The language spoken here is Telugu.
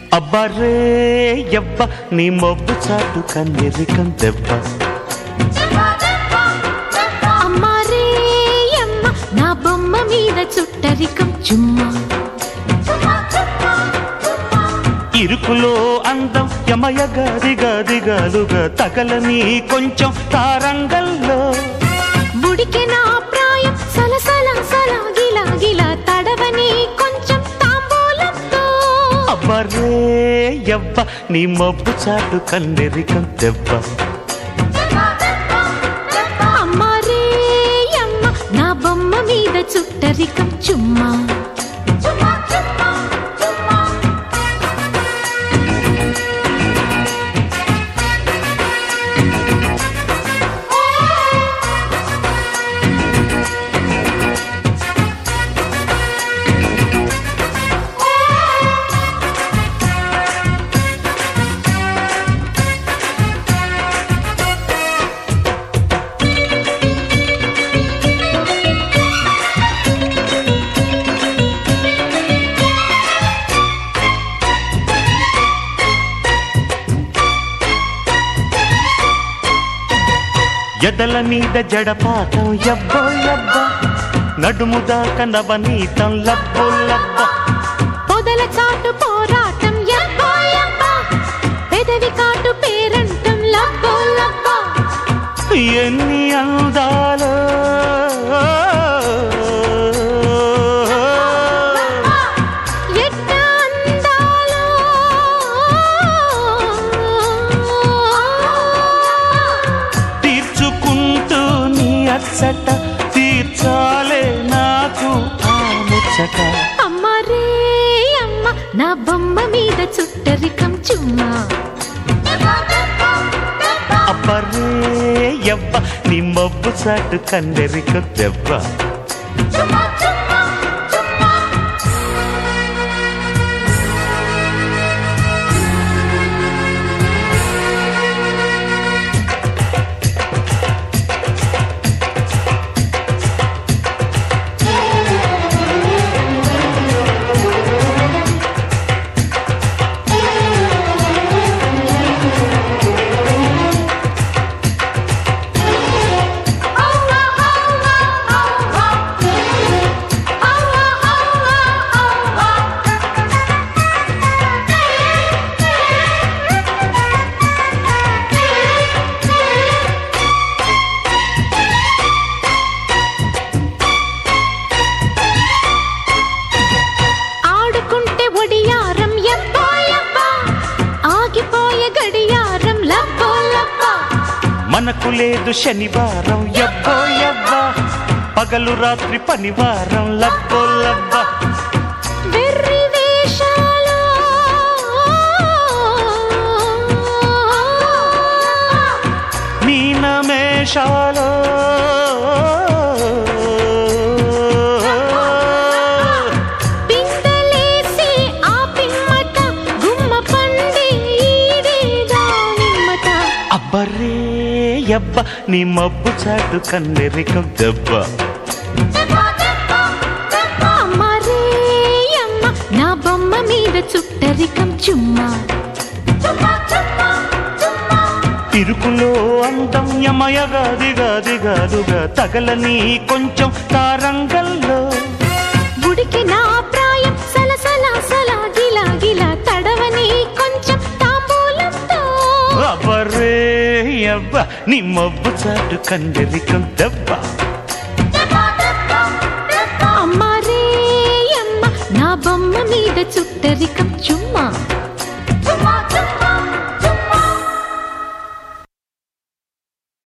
అబ్బరే యవ్వ నీ మొబ్బు చాటు కన్నెరికం దెబ్బ అమ్మారే అమ్మ నా బొమ్మ మీద చుట్టరికం చుమ్మా ఇరుకులో అందం యమయగా దిగా దిగాలుగా తగలని కొంచెం తారంగల్లో బుడికి నా ప్రాయం సలసల సల గిలా గిలా తడవని కొంచెం తాంబూలంతో అబ్బరే యవ్వ నీ మొబ్బు చాటు కన్నెరికం దెబ్బ అమ్మారే అమ్మ నా బొమ్మ మీద చుట్టరికం చుమ్మా ఎదల మీద జడపాతం యబ్బో యబ్బ నడుము దాకా నవనీతం లబ్బో లబ్బ పొదల చాటు పోరాటం యబ్బో యబ్బా పెదవి కాటు పేరంటం లబ్బో లబ్బా ఎన్ని అందాలో ఎట్ట అందాలో తీర్చుకుంటూ నీ అచ్చట తీర్చాలే నాకు ఆ ముచ్చట అమ్మారే అమ్మ నా బొమ్మ మీద చుట్టరికం చుమ్మా అబ్బరే యవ్వ నీ మబ్బు చాటు కందెరిక దెబ్బ ఆడుకుంటే ఒడియారం ఎబ్బో యబ్బా ఆగిపోయే గడియారం లబ్బో లబ్బా మనకు లేదు శనివారం యబ్బో యవ్వ పగలు రాత్రి పనివారం లబ్బో లబ్బ వెర్రి వేషాలు మీనమేషాలో పిందలేసి ఆ పిమ్మట గుమ్మ పండి ఈడేదా నిమ్మట అబ్బరే యబ్బ నీ మబ్బు చాటు కన్నెరికం దెబ్బ అమ్మారే అమ్మ నా బొమ్మ మీద చుట్టరికం చుమ్మా ఇరుకులో అందం యమయగా దిగా దిగాలుగా తగలని కొంచెం తారంగల్లో గుడికి నా ప్రాయం సలసల సల గిలా గిలా తడవని కొంచెం తాంబూలంతో అబ్బరే యబ్బ నీ మబ్బు చాటు కన్నెరికం దెబ్బ అమ్మారే అమ్మ నా బొమ్మ మీద చుట్టరికం చుమ్మా